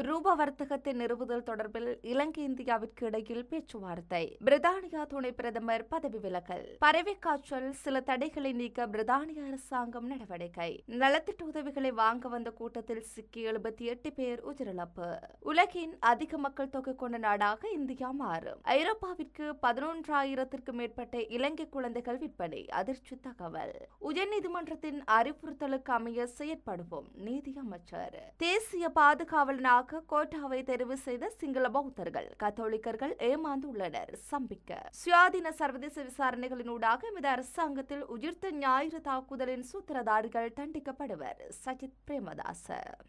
ரூபா வர்த்தகத்தை நிறுவுதல் தொடர்பில் இலங்கை இந்தியாவிற்கு இடையில் பேச்சுவார்த்தை பிரித்தானியா துணை பிரதமர் பதவி விலகல் பறவை காய்ச்சல் சில தடைகளை நீக்க பிரித்தானிய அரசாங்கம் நடவடிக்கை நலத்திட்ட உதவிகளை வாங்க வந்த கூட்டத்தில் சிக்கி எழுபத்தி எட்டு பேர் உயிரிழப்பு உலகின் அதிக மக்கள் தொகை கொண்ட நாடாக இந்தியா மாறும் ஐரோப்பாவிற்கு பதினொன்றாயிரத்திற்கும் மேற்பட்ட இலங்கை குழந்தைகள் விற்பனை அதிர்ச்சி தகவல் உயர்நீதிமன்றத்தின் அறிவுறுத்தலுக்கு அமைய செயற்படுவோம் நீதி அமைச்சர் தேசிய பாதுகாவலனாக கோட்டாவை தெரிவு செய்த சிங்கள பௌத்தர்கள் கத்தோலிக்கர்கள் ஏமாந்துள்ளனர் சம்பிக்க சுயாதீன சர்வதேச விசாரணைகளினூடாக இந்த அரசாங்கத்தில் உயிர்த்த ஞாயிறு தாக்குதலின் சூத்திரதாரிகள் தண்டிக்கப்படுவர் சஜித் பிரேமதாச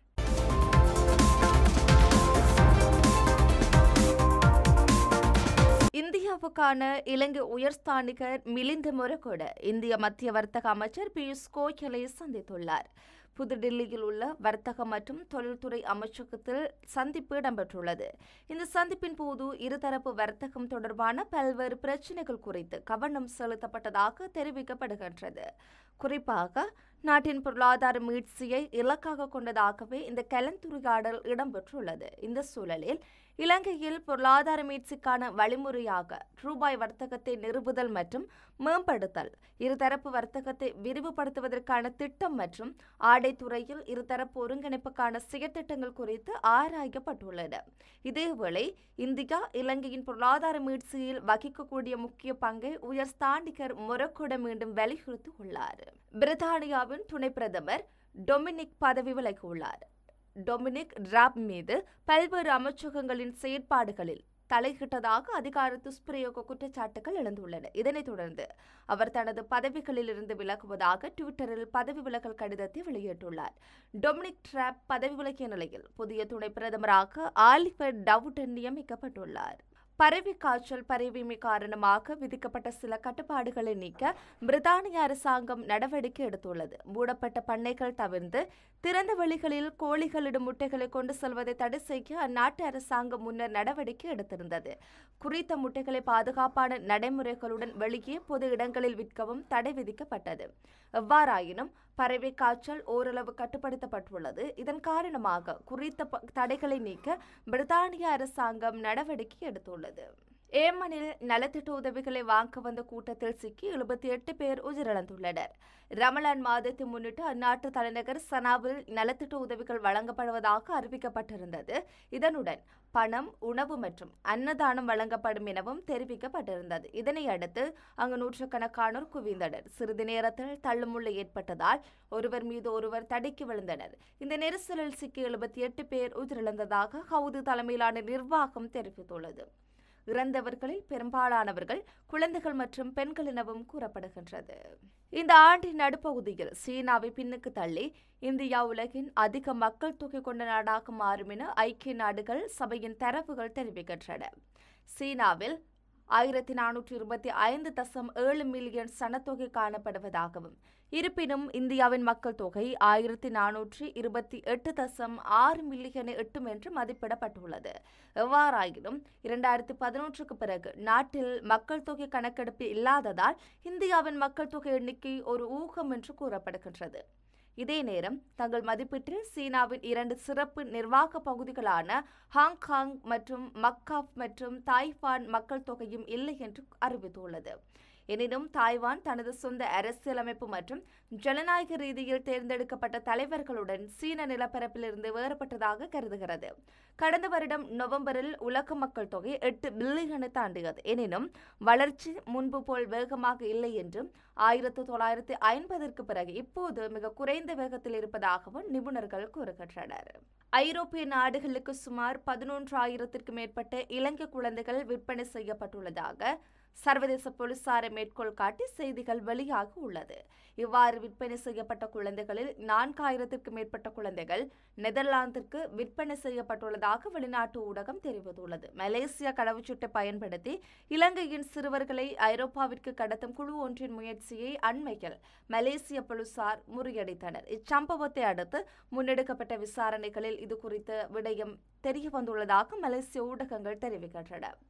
இந்தியாவுக்கான இலங்கை உயர்ஸ்தானிகர் மிலிந்த முரகொட இந்திய மத்திய வர்த்தக அமைச்சர் பியூஷ் கோயலை சந்தித்துள்ளார் புதுடில்லியில் உள்ள வர்த்தக மற்றும் தொழில்துறை அமைச்சகத்தில் சந்திப்பு இடம்பெற்றுள்ளது இந்த சந்திப்பின் போது இருதரப்பு வர்த்தகம் தொடர்பான பல்வேறு பிரச்சினைகள் குறித்து கவனம் செலுத்தப்பட்டதாக தெரிவிக்கப்படுகின்றது குறிப்பாக நாட்டின் பொருளாதார மீட்சியை இலக்காக கொண்டதாகவே இந்த கலந்துரையாடல் இடம்பெற்றுள்ளது இந்த சூழலில் இலங்கையில் பொருளாதார மீட்சிக்கான வழிமுறையாக ரூபாய் வர்த்தகத்தை நிறுவுதல் மற்றும் மேம்படுத்தல் இருதரப்பு வர்த்தகத்தை விரிவுபடுத்துவதற்கான திட்டம் மற்றும் ஆடைத்துறையில் இருதரப்பு ஒருங்கிணைப்புக்கான செயற்திட்டங்கள் குறித்து ஆராயப்பட்டுள்ளன இதேவேளை இந்தியா இலங்கையின் பொருளாதார மீட்சியில் வகிக்கக்கூடிய முக்கிய பங்கை உயர் ஸ்தானிகர் மொரக்கொட மீண்டும் வலியுறுத்தியுள்ளார் பிரித்தானியாவின் துணை பிரதமர் டொமினிக் பதவி விலகியுள்ளார் டொமினிக் ராப் மீது பல்வேறு அமைச்சகங்களின் செயற்பாடுகளில் தலையிட்டதாக அதிகார துஷ்பிரயோக குற்றச்சாட்டுகள் எழுந்துள்ளன இதனைத் தொடர்ந்து அவர் தனது பதவிகளிலிருந்து விலகுவதாக டுவிட்டரில் பதவி விலகல் கடிதத்தை வெளியிட்டுள்ளார் டொமினிக் ட்ராப் பதவி விலகிய நிலையில் புதிய துணை பிரதமராக ஆலிவர் டவுடன் நியமிக்கப்பட்டுள்ளார் பறவை காய்ச்சல் பரவிமை காரணமாக விதிக்கப்பட்ட சில கட்டுப்பாடுகளை நீக்க பிரித்தானிய அரசாங்கம் நடவடிக்கை எடுத்துள்ளது மூடப்பட்ட பண்ணைகள் தவிர்த்து திறந்த வெளிகளில் கோழிகளிடும் முட்டைகளை கொண்டு செல்வதை தடை செய்ய அந்நாட்டு அரசாங்கம் முன்னர் நடவடிக்கை எடுத்திருந்தது குறித்த முட்டைகளை பாதுகாப்பான நடைமுறைகளுடன் வெளியே பொது இடங்களில் விற்கவும் தடை விதிக்கப்பட்டது எவ்வாறாயினும் பறவை காய்ச்சல் ஓரளவு கட்டுப்படுத்தப்பட்டுள்ளது இதன் காரணமாக குறித்த ப- தடைகளை நீக்க பிரித்தானிய அரசாங்கம் நடவடிக்கை எடுத்துள்ளது ஏமனில் நலத்திட்ட உதவிகளை வாங்க வந்த கூட்டத்தில் சிக்கி எழுபத்தி எட்டு பேர் உயிரிழந்துள்ளனர் ரமலான் மாதத்தை முன்னிட்டு அந்நாட்டு தலைநகர் சனாவில் நலத்திட்ட உதவிகள் வழங்கப்படுவதாக அறிவிக்கப்பட்டிருந்தது இதனுடன் பணம் உணவு மற்றும் அன்னதானம் வழங்கப்படும் எனவும் தெரிவிக்கப்பட்டிருந்தது இதனை அடுத்து அங்கு நூற்றுக்கணக்கானோர் குவிந்தனர் சிறிது நேரத்தில் தள்ளுமுள்ளு ஏற்பட்டதால் ஒருவர் மீது ஒருவர் தடுக்கி விழுந்தனர் இந்த நெரிசலில் சிக்கி எழுபத்தி எட்டு பேர் உயிரிழந்ததாக ஹவுது தலைமையிலான நிர்வாகம் தெரிவித்துள்ளது இறந்தவர்களில் பெரும்பாலானவர்கள் குழந்தைகள் மற்றும் பெண்கள் எனவும் கூறப்படுகின்றது இந்த ஆண்டின் நடுப்பகுதியில் சீனாவை பின்னுக்கு தள்ளி இந்தியா உலகின் அதிக மக்கள் தொகை கொண்ட நாடாக மாறும் என ஐக்கிய நாடுகள் சபையின் தரவுகள் தெரிவிக்கின்றன சீனாவில் ஆயிரத்தி நானூற்றி இருபத்தி ஐந்து தசம் ஏழு மில்லியன் சனத்தொகை காணப்படுவதாகவும் இருப்பினும் இந்தியாவின் மக்கள் தொகை ஆயிரத்தி நானூற்றி இருபத்தி எட்டு தசம் ஆறு மில்லியனை எட்டும் என்று மதிப்பிடப்பட்டுள்ளது எவ்வாறாயினும் இரண்டாயிரத்தி பதினொன்றுக்கு பிறகு நாட்டில் மக்கள் தொகை கணக்கெடுப்பு இல்லாததால் இந்தியாவின் மக்கள் தொகை எண்ணிக்கை ஒரு ஊகம் என்று கூறப்படுகின்றது இதே நேரம் தங்கள் மதிப்பீட்டில் சீனாவின் இரண்டு சிறப்பு நிர்வாக பகுதிகளான ஹாங்காங் மற்றும் மக்காவ் மற்றும் தாய்வான் மக்கள் தொகையும் இல்லை என்று அறிவித்துள்ளது எனினும் தாய்வான் தனது சொந்த அரசியலமைப்பு மற்றும் ஜனநாயக ரீதியில் தேர்ந்தெடுக்கப்பட்ட தலைவர்களுடன் சீன நிலப்பரப்பிலிருந்து வேறுபட்டதாக கருதுகிறது கடந்த வருடம் நவம்பரில் உலக மக்கள் தொகை எட்டு பில்லியனை தாண்டியது எனினும் வளர்ச்சி முன்பு போல் வேகமாக இல்லை என்றும் ஆயிரத்து தொள்ளாயிரத்து ஐம்பதற்கு பிறகு இப்போது மிக குறைந்த வேகத்தில் இருப்பதாகவும் நிபுணர்கள் கூறுகின்றனர் ஐரோப்பிய நாடுகளுக்கு சுமார் பதினொன்றாயிரத்திற்கும் மேற்பட்ட இலங்கை குழந்தைகள் விற்பனை செய்யப்பட்டுள்ளதாக சர்வதேச போலீசாரை மேற்கோள் காட்டி செய்திகள் வெளியாக உள்ளது இவ்வாறு விற்பனை செய்யப்பட்ட குழந்தைகளில் நான்காயிரத்திற்கும் மேற்பட்ட குழந்தைகள் நெதர்லாந்திற்கு விற்பனை செய்யப்பட்டுள்ளதாக வெளிநாட்டு ஊடகம் தெரிவித்துள்ளது மலேசியா கடவுச்சீட்டை பயன்படுத்தி இலங்கையின் சிறுவர்களை ஐரோப்பாவிற்கு கடத்தும் குழு ஒன்றின் முயற்சியை அண்மையில் மலேசிய போலீசார் முறியடித்தனர் இச்சம்பவத்தை அடுத்து முன்னெடுக்கப்பட்ட விசாரணைகளில் இது குறித்த விடயம் தெரிய வந்துள்ளதாக மலேசிய ஊடகங்கள் தெரிவிக்கின்றன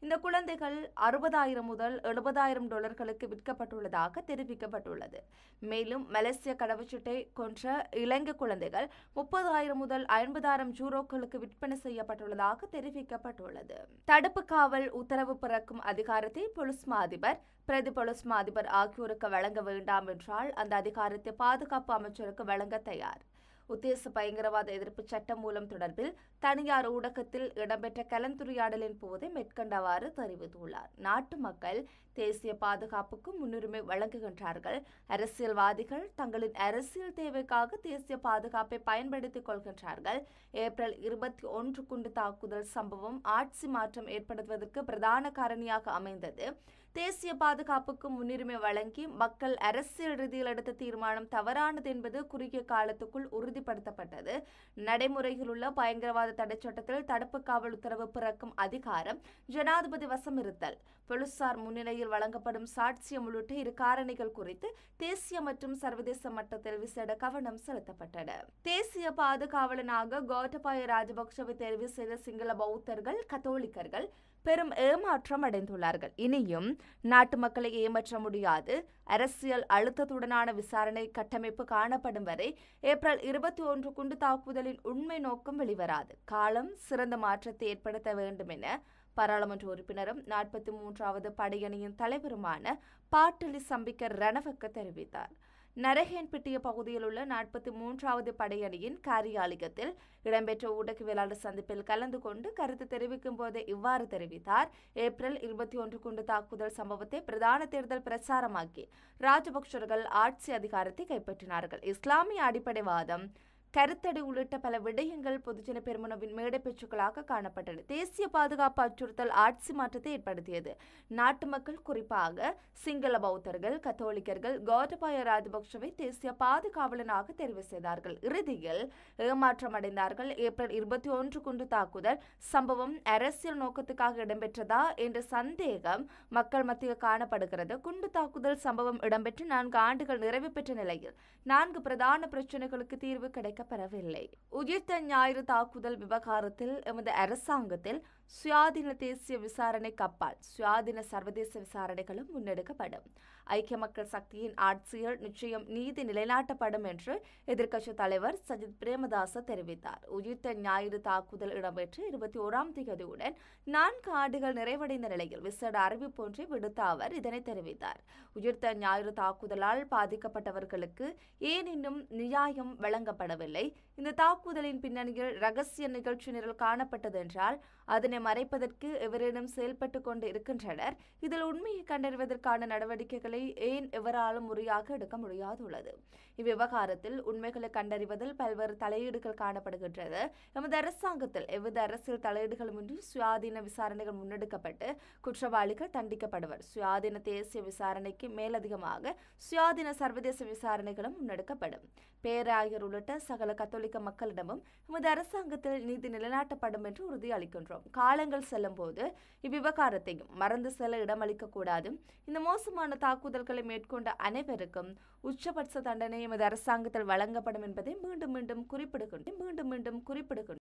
இந்த குழந்தைகள் அறுபதாயிரம் முதல் எழுபதாயிரம் டாலர்களுக்கு விற்கப்பட்டுள்ளதாக தெரிவிக்கப்பட்டுள்ளது மேலும் மலேசிய கடவுச்சீட்டை கொன்ற இலங்கை குழந்தைகள் முப்பதாயிரம் முதல் ஐம்பதாயிரம் ஜூரோக்களுக்கு விற்பனை செய்யப்பட்டுள்ளதாக தெரிவிக்கப்பட்டுள்ளது தடுப்பு காவல் உத்தரவு பிறக்கும் அதிகாரத்தை பொலிஸ் மா அதிபர் பிரதி பொலிஸ் மா அதிபர் ஆகியோருக்கு வழங்க வேண்டாம் என்றால் அந்த அதிகாரத்தை பாதுகாப்பு அமைச்சருக்கு வழங்க தயார் உத்தேச பயங்கரவாத எதிர்ப்பு சட்டம் மூலம் தொடர்பில் தனியார் ஊடகத்தில் இடம்பெற்ற கலந்துரையாடலின் போது மேற்கண்டவாறு தெரிவித்துள்ளார் நாட்டு மக்கள் தேசிய பாதுகாப்புக்கு முன்னுரிமை வழங்குகின்றார்கள் அரசியல்வாதிகள் தங்களின் அரசியல் தேவைக்காக தேசிய பாதுகாப்பை பயன்படுத்திக் கொள்கின்றார்கள் ஏப்ரல் இருபத்தி ஒன்று குண்டு தாக்குதல் சம்பவம் ஆட்சி மாற்றம் ஏற்படுத்துவதற்கு பிரதான காரணியாக அமைந்தது தேசிய பாதுகாப்புக்கு முன்னுரிமை வழங்கி மக்கள் அரசியல் ரீதியில் எடுத்த தீர்மானம் தவறானது என்பது குறுகிய காலத்துக்குள் உறுதிப்படுத்தப்பட்டது நடைமுறையில் உள்ள பயங்கரவாத தடை சட்டத்தில் தடுப்பு காவல் உத்தரவு பிறக்கும் அதிகாரம் ஜனாதிபதி வசம் இருத்தல் போலீசார் முன்னிலையில் வழங்கப்படும் சாட்சியம் உள்ளிட்ட இரு காரணிகள் குறித்து தேசிய மற்றும் சர்வதேச மட்டத்தில் விசேட கவனம் செலுத்தப்பட்டன தேசிய பாதுகாவலனாக கோட்டபாய ராஜபக்சவை தேர்வு செய்த சிங்கள பௌத்தர்கள் கத்தோலிக்கர்கள் பெரும் ஏமாற்றம் அடைந்துள்ளார்கள் இனியும் நாட்டு மக்களை ஏமாற்ற முடியாது அரசியல் அழுத்தத்துடனான விசாரணை கட்டமைப்பு காணப்படும் வரை ஏப்ரல் இருபத்தி ஒன்று குண்டு தாக்குதலின் உண்மை நோக்கம் வெளிவராது காலம் சிறந்த மாற்றத்தை ஏற்படுத்த வேண்டும் என பாராளுமன்ற உறுப்பினரும் நாற்பத்தி மூன்றாவது படையணியின் தலைவருமான பாட்டலி சம்பிக்க ரணவக்க தெரிவித்தார் நரகேன்பட்டிய பகுதியில் உள்ள நாற்பத்தி மூன்றாவது படையணியின் காரியாலயத்தில் இடம்பெற்ற ஊடகவியலாளர் சந்திப்பில் கலந்து கொண்டு கருத்து தெரிவிக்கும் போது இவ்வாறு தெரிவித்தார் ஏப்ரல் இருபத்தி ஒன்று குண்டு தாக்குதல் சம்பவத்தை பிரதான தேர்தல் பிரச்சாரமாக்கி ராஜபக்சர்கள் ஆட்சி அதிகாரத்தை கைப்பற்றினார்கள் இஸ்லாமிய அடிப்படைவாதம் கருத்தடை உள்ளிட்ட பல விடயங்கள் பொதுஜன பெருமனவின் மேடை பேச்சுக்களாக காணப்பட்டன தேசிய பாதுகாப்பு அச்சுறுத்தல் ஆட்சி மாற்றத்தை ஏற்படுத்தியது நாட்டு மக்கள் குறிப்பாக சிங்கள பௌத்தர்கள் கத்தோலிக்கர்கள் கோட்டபாய ராஜபக்சவை தேசிய பாதுகாவலனாக தெரிவு செய்தார்கள் இறுதியில் ஏமாற்றம் அடைந்தார்கள் ஏப்ரல் இருபத்தி ஒன்று குண்டு தாக்குதல் சம்பவம் அரசியல் நோக்கத்துக்காக இடம்பெற்றதா என்ற சந்தேகம் மக்கள் மத்தியில் காணப்படுகிறது குண்டு தாக்குதல் சம்பவம் இடம்பெற்று நான்கு ஆண்டுகள் நிறைவு பெற்ற நிலையில் நான்கு பிரதான பிரச்சனைகளுக்கு தீர்வு கிடைக்கப்பெறவில்லை உயிர்த்த ஞாயிறு தாக்குதல் விவகாரத்தில் எமது அரசாங்கத்தில் சுயாதீன தேசிய விசாரணை கப்பால் சுயாதீன சர்வதேச விசாரணைகளும் முன்னெடுக்கப்படும் ஐக்கிய மக்கள் சக்தியின் ஆட்சியில் நிச்சயம் நீதி நிலைநாட்டப்படும் என்று எதிர்க்கட்சித் தலைவர் சஜித் பிரேமதாச தெரிவித்தார் உயிர்த்த ஞாயிறு தாக்குதல் இடம்பெற்று இருபத்தி ஓராம் தேதியுடன் நான்கு ஆண்டுகள் நிறைவடைந்த நிலையில் விசேட அறிவிப்பு ஒன்றை விடுத்த அவர் இதனை தெரிவித்தார் உயிர்த்த ஞாயிறு தாக்குதலால் பாதிக்கப்பட்டவர்களுக்கு ஏன் இன்னும் நியாயம் வழங்கப்படவில்லை இந்த தாக்குதலின் பின்னணியில் ரகசிய நிகழ்ச்சி நிரல் காணப்பட்டது என்றால் அதனை மறைப்பதற்கு எவரேனும் செயல்பட்டு கொண்டு இருக்கின்றனர் இதில் உண்மையை கண்டறிவதற்கான நடவடிக்கைகளை ஏன் எவராலும் முறையாக எடுக்க முடியாதுள்ளது இவ்விவகாரத்தில் உண்மைகளை கண்டறிவதில் பல்வேறு தலையீடுகள் காணப்படுகின்றது எமது அரசாங்கத்தில் எவ்வித அரசியல் தலையீடுகளுமின்றி சுயாதீன விசாரணைகள் முன்னெடுக்கப்பட்டு குற்றவாளிகள் தண்டிக்கப்படுவர் சுயாதீன தேசிய விசாரணைக்கு மேலதிகமாக சுயாதீன சர்வதேச விசாரணைகளும் முன்னெடுக்கப்படும் பேராயர் உள்ளிட்ட சகல கத்தோலிக்க மக்களிடமும் எமது அரசாங்கத்தில் நீதி நிலைநாட்டப்படும் என்று உறுதியளிக்கின்றோம் காலங்கள் செல்லும் போது இவ்விவகாரத்தையும் மறந்து செல்ல இடமளிக்க கூடாது இந்த மோசமான தாக்குதல்களை மேற்கொண்ட அனைவருக்கும் உச்சபட்ச தண்டனை எமது அரசாங்கத்தில் வழங்கப்படும் என்பதை மீண்டும் மீண்டும் குறிப்பிடுகின்றேன் மீண்டும் மீண்டும் குறிப்பிடுகின்றேன்